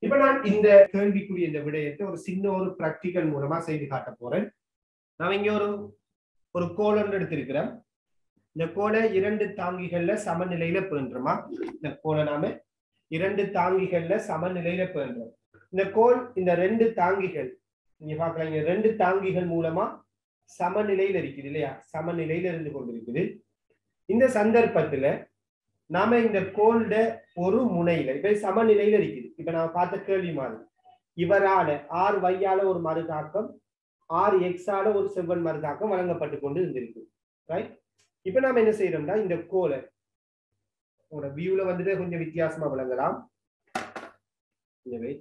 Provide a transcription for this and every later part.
இப்ப நான் இந்த கேள்விக்குரிய இந்த விடயத்தை ஒரு சின்ன ஒரு பிராக்டிக்கல் மூலமா செய்து காட்ட போறேன் நான் இங்க ஒரு ஒரு கோல் ஒன்று எடுத்திருக்கிறேன் இந்த கோலை இரண்டு தாங்கிகள்ல சமநிலையில பேண்டுறோமா இந்த கோலை நாம இரண்டு தாங்கிகள்ல சமநிலையில பேண்டுறோம் இந்த கோல் இந்த ரெண்டு தாங்கிகள் நீங்க பாக்கலாம் இங்க ரெண்டு தாங்கிகள் மூலமா சமநிலையில இருக்குது இல்லையா சமநிலையில இருந்து கொண்டிருக்குது இந்த சந்தர்ப்பத்துல நாம இந்த கோல்ட ஒரு முனையில இப்ப சமநிலையில இருக்குது இப்ப நாம பார்த்த கேள்வி மாதிரி இவரால ஆர் வையால ஒரு மறுதாக்கம் ஆர் எக்ஸால ஒரு செவ்வன் மறுதாக்கம் வழங்கப்பட்டு கொண்டு இருந்திருக்கு ரைட் இப்ப நாம என்ன செய்யறோம்னா இந்த கோலை உங்களோட வியூல வந்துட்டு கொஞ்சம் வித்தியாசமா விளங்கலாம் இந்த wait.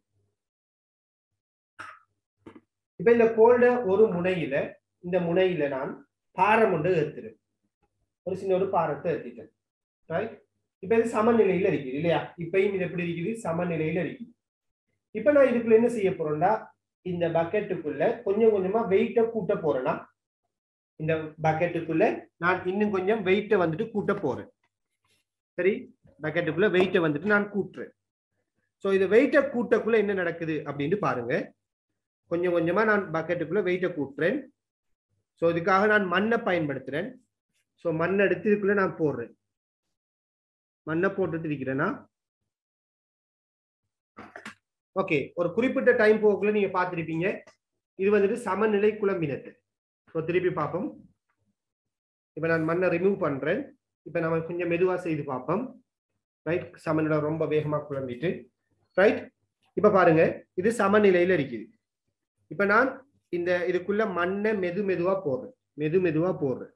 இப்ப இந்த கோல்ட ஒரு முனையில இந்த முனையில நான் பாரம் ஒன்று ஏத்துறேன் ஒரு சின்ன ஒரு பாரத்தை ஏத்திட்டேன் ரைட் இப்ப இது சமநிலையில இருக்குது இல்லையா இப்பயும் இது எப்படி இருக்குது சமநிலையில இருக்குது இப்ப நான் இதுக்குள்ள என்ன செய்ய போறேன்னா இந்த பக்கெட்டுக்குள்ள கொஞ்சம் கொஞ்சமா வெயிட்ட கூட்ட போறேன்னா இந்த பக்கெட்டுக்குள்ள நான் இன்னும் கொஞ்சம் வெயிட்டை வந்துட்டு கூட்ட போறேன் சரி பக்கெட்டுக்குள்ள வெயிட்டை வந்துட்டு நான் கூட்டுறேன் ஸோ இது வெயிட்டை கூட்டக்குள்ள என்ன நடக்குது அப்படின்னு பாருங்க கொஞ்சம் கொஞ்சமா நான் பக்கெட்டுக்குள்ள வெயிட்டை கூட்டுறேன் ஸோ இதுக்காக நான் மண்ணை பயன்படுத்துறேன் ஸோ மண் எடுத்து இதுக்குள்ள நான் போடுறேன் மண்ணை போட்டுட்டு இருக்கிறேன்னா ஓகே ஒரு குறிப்பிட்ட டைம் போக்குள்ள நீங்க பார்த்திருப்பீங்க இது வந்துட்டு சமநிலை குழம்பினது ஸோ திருப்பி பார்ப்போம் இப்போ நான் மண்ணை ரிமூவ் பண்றேன் இப்போ நம்ம கொஞ்சம் மெதுவா செய்து பார்ப்போம் ரைட் சமநிலை ரொம்ப வேகமா குழம்பிட்டு ரைட் இப்போ பாருங்க இது சமநிலையில இருக்குது இப்போ நான் இந்த இதுக்குள்ள மண்ணை மெது மெதுவா போடுறேன் மெது மெதுவா போடுறேன்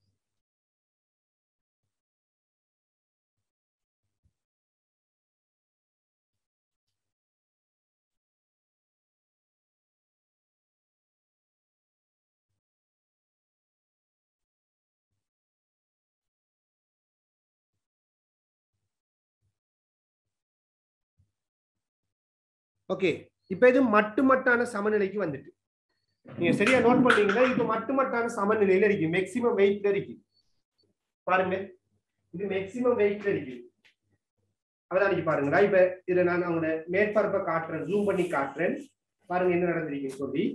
ஓகே இப்போ இது மட்டுமட்டான சமநிலைக்கு வந்துட்டு நீங்க சரியா நோட் பண்ணீங்கன்னா இது மட்டுமட்டான சமநிலையில இருக்கு மேக்சிமம் வெயிட்ல இருக்கு பாருங்க இது மேக்சிமம் வெயிட்ல இருக்கு அவதானிக்கு பாருங்கடா இப்ப இதை நான் அவங்களோட மேற்பரப்பை காட்டுறேன் ஜூம் பண்ணி காட்டுறேன் பாருங்க என்ன நடந்திருக்குன்னு சொல்லி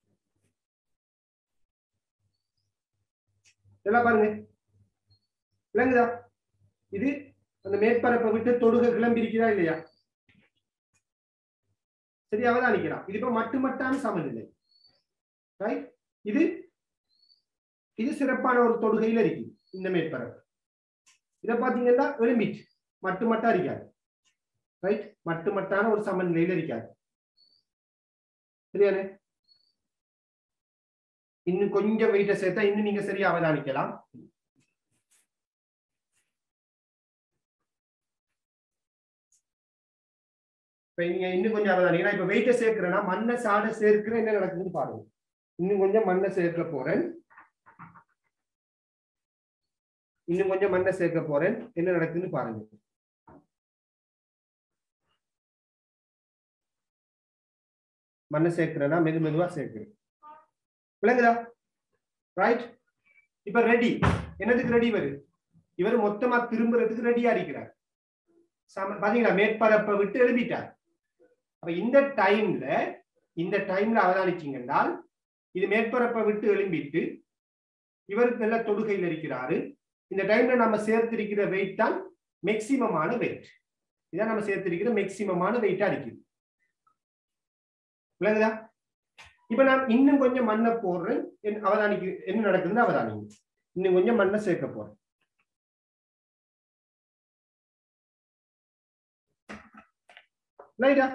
இதெல்லாம் பாருங்க விளங்குதா இது அந்த மேற்பரப்பை விட்டு தொடுக கிளம்பி இருக்குதா இல்லையா சரி அவதானிக்கலாம் இது இப்ப மட்டுமட்டான சமநிலை ரைட் இது இது சிறப்பான ஒரு தொடுகையில இருக்கு இந்த மேற்பரப்பு இத பாத்தீங்கன்னா எலும்பிட் மட்டு மட்டா இருக்காது ரைட் மட்டு மட்டான ஒரு சமநிலையில இருக்காது சரியானே இன்னும் கொஞ்சம் வெயிட்ட சேர்த்தா இன்னும் நீங்க சரியா அவதானிக்கலாம் இப்ப நீங்க இன்னும் கொஞ்சம் அவதானிக்கலாம் இப்ப வெயிட்ட சேர்க்கிறேன்னா மண்ணை சாட சேர்க்கிறேன் என்ன நடக்குதுன்னு பாருங்க இன்னும் கொஞ்சம் மண்ணை சேர்க்க போறேன் இன்னும் கொஞ்சம் மண்ணை சேர்க்க போறேன் என்ன நடக்குதுன்னு பாருங்க மண்ணை சேர்க்கிறேன்னா மெது மெதுவா சேர்க்கிறேன் விளங்குதா ரைட் இப்ப ரெடி என்னதுக்கு ரெடி வருது இவர் மொத்தமா திரும்புறதுக்கு ரெடியா இருக்கிறார் சம பாத்தீங்களா மேற்பரப்பை விட்டு எழுதிட்டார் அப்ப இந்த டைம்ல இந்த டைம்ல அவதானிச்சீங்கன்னால் இது மேற்பரப்பை விட்டு எழும்பிட்டு இவருக்கு நல்ல தொடுகையில் இருக்கிறாரு இந்த டைம்ல நம்ம சேர்த்திருக்கிற வெயிட் தான் மேக்சிமமான வெயிட் இதான் நம்ம சேர்த்திருக்கிற மேக்சிமமான வெயிட்டா இருக்குது விளங்குதா இப்ப நான் இன்னும் கொஞ்சம் மண்ணை போடுறேன் என் அவதானிக்கு என்ன நடக்குதுன்னு அவதானிங்க இன்னும் கொஞ்சம் மண்ணை சேர்க்க போறேன் ரைட்டா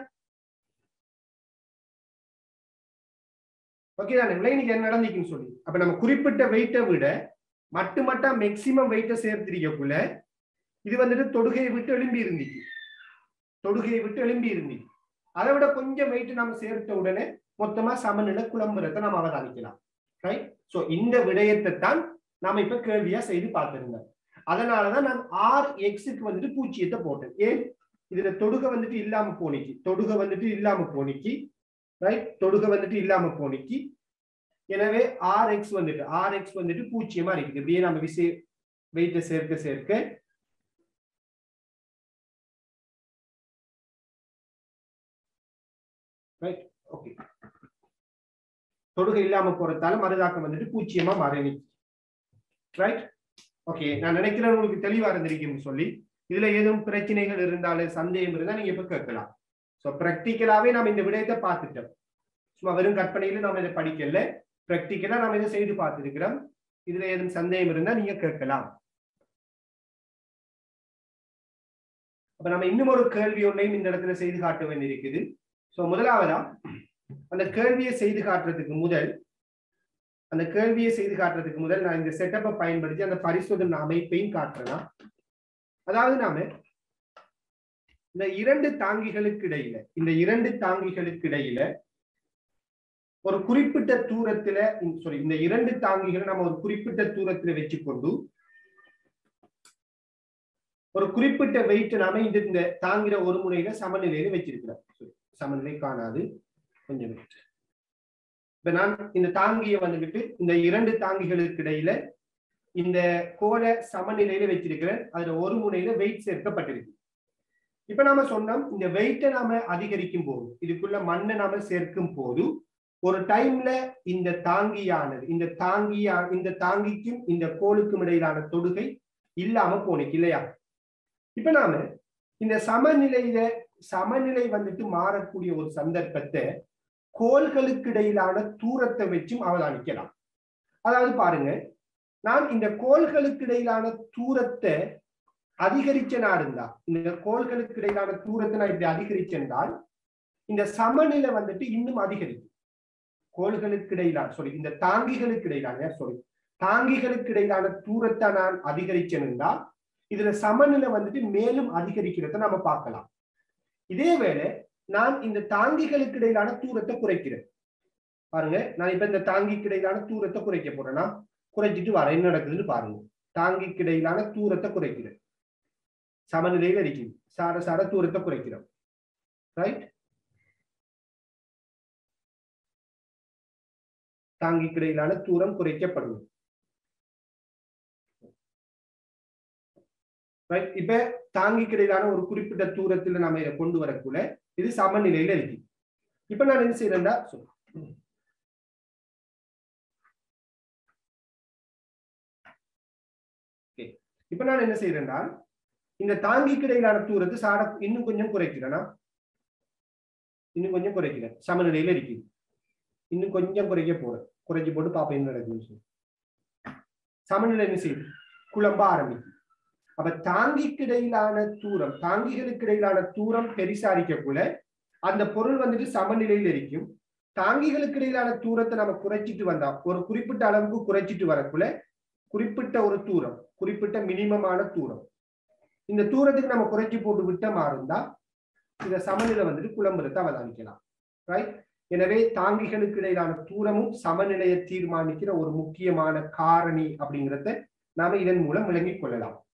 ஓகே தானே விளைநிக்கு என்ன நடந்திருக்குன்னு சொல்லி அப்ப நம்ம குறிப்பிட்ட வெயிட்டை விட மட்டு மட்டா மேக்சிமம் வெயிட்டை சேர்த்திருக்கக்குள்ள இது வந்துட்டு தொடுகையை விட்டு எழும்பி இருந்துச்சு தொடுகையை விட்டு எழும்பி இருந்துச்சு அதை விட கொஞ்சம் வெயிட் நம்ம சேர்த்த உடனே மொத்தமா சமநிலை குழம்புறத நம்ம அவதானிக்கலாம் ரைட் சோ இந்த விடயத்தை தான் நாம இப்ப கேள்வியா செய்து பார்த்திருந்தோம் அதனாலதான் நான் ஆர் எக்ஸுக்கு வந்துட்டு பூச்சியத்தை போட்டேன் ஏன் இதுல தொடுகை வந்துட்டு இல்லாம போனிக்கு தொடுகை வந்துட்டு இல்லாம போனிக்கு ரைட் தொடுகை வந்துட்டு இல்லாம போனிக்கு எனவே ஆர் எக்ஸ் வந்துட்டு ஆர் எக்ஸ் வந்துட்டு பூச்சியமா இருக்குது இப்படியே நம்ம விசை வெயிட்டை சேர்க்க சேர்க்க ரைட் ஓகே தொடுகை இல்லாம போறதால மறுதாக்கம் வந்துட்டு பூச்சியமா மாறி ரைட் ஓகே நான் நினைக்கிறேன் உங்களுக்கு தெளிவா இருந்திருக்கும் சொல்லி இதுல ஏதும் பிரச்சனைகள் இருந்தாலும் சந்தேகம் இருந்தா நீங்க இப்ப கேட்கலாம் ஸோ ப்ராக்டிக்கலாவே நம்ம இந்த விடயத்தை பார்த்துட்டோம் சும்மா வெறும் கற்பனையில நம்ம இதை படிக்கல ப்ராக்டிக்கலா நம்ம இதை செய்து பார்த்துருக்கிறோம் இதுல ஏதும் சந்தேகம் இருந்தா நீங்க கேட்கலாம் அப்ப நம்ம இன்னும் ஒரு கேள்வி ஒன்றையும் இந்த இடத்துல செய்து காட்ட வேண்டியிருக்குது ஸோ முதலாவதா அந்த கேள்வியை செய்து காட்டுறதுக்கு முதல் அந்த கேள்வியை செய்து காட்டுறதுக்கு முதல் நான் இந்த செட்டப்பை பயன்படுத்தி அந்த பரிசோதனை அமைப்பையும் காட்டுறேன் அதாவது நாம இந்த இரண்டு தாங்கிகளுக்கு இடையில இந்த இரண்டு தாங்கிகளுக்கு இடையில ஒரு குறிப்பிட்ட தூரத்துல சாரி இந்த இரண்டு தாங்கிகளை நம்ம ஒரு குறிப்பிட்ட தூரத்துல வச்சுக்கொண்டு ஒரு குறிப்பிட்ட வெயிட் நாம இந்த இந்த தாங்கிற ஒரு முனையில சமநிலையில வச்சிருக்கிறோம் சமநிலை காணாது கொஞ்சம் வெயிட் இப்ப நான் இந்த தாங்கியை வந்துகிட்டு இந்த இரண்டு தாங்கிகளுக்கு இடையில இந்த கோலை சமநிலையில வச்சிருக்கிறேன் அதுல ஒரு முனையில வெயிட் சேர்க்கப்பட்டிருக்கு இப்ப நாம சொன்னோம் இந்த வெயிட்டை நாம அதிகரிக்கும் போது இதுக்குள்ள மண்ணை நாம சேர்க்கும் போது ஒரு டைம்ல இந்த தாங்கியானது இந்த தாங்கியா இந்த தாங்கிக்கும் இந்த கோளுக்கும் இடையிலான தொடுகை இல்லாம போனிக்கு இல்லையா இப்ப நாம இந்த சமநிலையில சமநிலை வந்துட்டு மாறக்கூடிய ஒரு சந்தர்ப்பத்தை கோள்களுக்கு இடையிலான தூரத்தை வச்சும் அவதானிக்கலாம் அதாவது பாருங்க நான் இந்த கோள்களுக்கு இடையிலான தூரத்தை அதிகரிச்சனா இருந்தா இந்த கோள்களுக்கு இடையிலான தூரத்தை நான் இப்படி அதிகரிச்சென்றால் இந்த சமநிலை வந்துட்டு இன்னும் அதிகரிக்கும் கோள்களுக்கு இடையிலான சாரி இந்த தாங்கிகளுக்கு இடையிலான சாரி தாங்கிகளுக்கு இடையிலான தூரத்தை நான் அதிகரிச்சேன்னா இதுல சமநிலை வந்துட்டு மேலும் அதிகரிக்கிறத நம்ம பார்க்கலாம் இதே வேளை நான் இந்த தாங்கிகளுக்கு இடையிலான தூரத்தை குறைக்கிறேன் பாருங்க நான் இப்ப இந்த தாங்கிக்கு இடையிலான தூரத்தை குறைக்க போறேன்னா குறைச்சிட்டு வர என்ன நடக்குதுன்னு பாருங்க தாங்கிக்கு இடையிலான தூரத்தை குறைக்கிறேன் சமநிலையில் இருக்குது சார சார தூரத்தை குறைக்கிறோம் ரைட் தாங்கிக்கு இடையிலான தூரம் குறைக்கப்படும் ரைட் இப்ப தாங்கிக்கு இடையிலான ஒரு குறிப்பிட்ட தூரத்துல நம்ம இதை கொண்டு வரக்குள்ள இது சமநிலையில இருக்கு இப்ப நான் என்ன செய்யறேன்டா இப்ப நான் என்ன செய்யறேன்டா இந்த தாங்கிக்கு இடையிலான தூரத்தை சாட இன்னும் கொஞ்சம் குறைக்கிறேன்னா இன்னும் கொஞ்சம் குறைக்கிறேன் சமநிலையில இருக்குது இன்னும் கொஞ்சம் குறைக்க போறேன் குறைச்சி போட்டு பாப்பா என்ன நடக்குதுன்னு சொல்லி சமநிலை என்ன செய்யுது குழம்ப ஆரம்பிக்கும் அப்ப தாங்கிக்கு இடையிலான தூரம் தாங்கிகளுக்கு இடையிலான தூரம் பெரிசாரிக்கக்குள்ள அந்த பொருள் வந்துட்டு சமநிலையில் இருக்கும் தாங்கிகளுக்கு இடையிலான தூரத்தை நம்ம குறைச்சிட்டு வந்தா ஒரு குறிப்பிட்ட அளவுக்கு குறைச்சிட்டு வரக்குள்ள குறிப்பிட்ட ஒரு தூரம் குறிப்பிட்ட மினிமமான தூரம் இந்த தூரத்துக்கு நம்ம குறைச்சி போட்டு விட்ட மாறுந்தா இந்த சமநிலை வந்துட்டு குழம்புறத அவதானிக்கலாம் ரைட் எனவே தாங்கிகளுக்கு இடையிலான தூரமும் சமநிலையை தீர்மானிக்கிற ஒரு முக்கியமான காரணி அப்படிங்கிறத நாம இதன் மூலம் விளங்கிக் கொள்ளலாம்